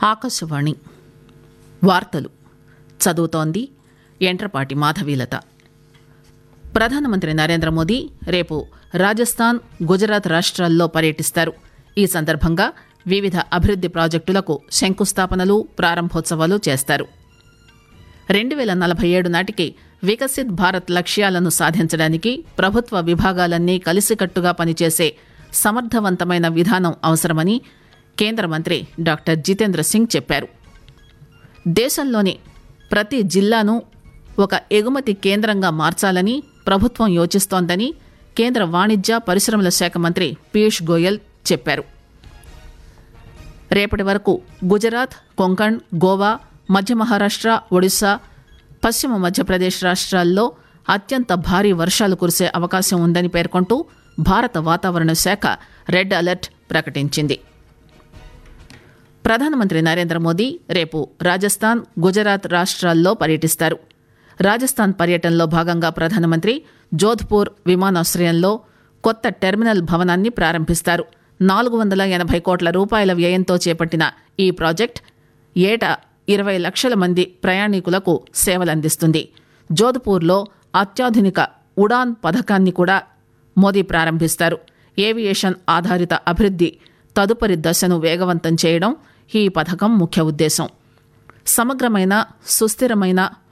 ఆకాశవాణి వార్తలు చదువుతోంది ఎంట్రపాటి మాధవీలత ప్రధానమంత్రి నరేంద్ర మోదీ రేపు రాజస్థాన్ గుజరాత్ రాష్ట్రాల్లో పర్యటిస్తారు ఈ సందర్భంగా వివిధ అభివృద్ది ప్రాజెక్టులకు శంకుస్థాపనలు ప్రారంభోత్సవాలు చేస్తారు రెండు వేల నలభై ఏడు నాటికి వికసిత్ భారత్ లక్ష్యాలను సాధించడానికి ప్రభుత్వ విభాగాలన్నీ కలిసికట్టుగా పనిచేసే సమర్థవంతమైన విధానం అవసరమని కేంద్ర మంత్రి డాక్టర్ జితేంద్ర సింగ్ చెప్పారు దేశంలోని ప్రతి జిల్లాను ఒక ఎగుమతి కేంద్రంగా మార్చాలని ప్రభుత్వం యోచిస్తోందని కేంద్ర వాణిజ్య పరిశ్రమల శాఖ మంత్రి పీయూష్ గోయల్ చెప్పారు రేపటి వరకు గుజరాత్ కొంకణ్ గోవా మధ్య మహారాష్ట్ర ఒడిశా పశ్చిమ మధ్యప్రదేశ్ రాష్ట్రాల్లో అత్యంత భారీ వర్షాలు కురిసే అవకాశం ఉందని పేర్కొంటూ భారత వాతావరణ శాఖ రెడ్ అలర్ట్ ప్రకటించింది ప్రధానమంత్రి నరేంద్ర మోదీ రేపు రాజస్థాన్ గుజరాత్ రాష్ట్రాల్లో పర్యటిస్తారు రాజస్థాన్ పర్యటనలో భాగంగా ప్రధానమంత్రి జోధ్పూర్ విమానాశ్రయంలో కొత్త టెర్మినల్ భవనాన్ని ప్రారంభిస్తారు నాలుగు వందల ఎనభై కోట్ల రూపాయల వ్యయంతో చేపట్టిన ఈ ప్రాజెక్ట్ ఏటా ఇరవై లక్షల మంది ప్రయాణికులకు సేవలందిస్తుంది జోధ్పూర్లో అత్యాధునిక ఉడాన్ పథకాన్ని కూడా మోదీ ప్రారంభిస్తారు ఏవియేషన్ ఆధారిత అభివృద్ది తదుపరి దశను వేగవంతం చేయడం ఈ పథకం ముఖ్య ఉద్దేశం సమగ్రమైన సుస్థిరమైన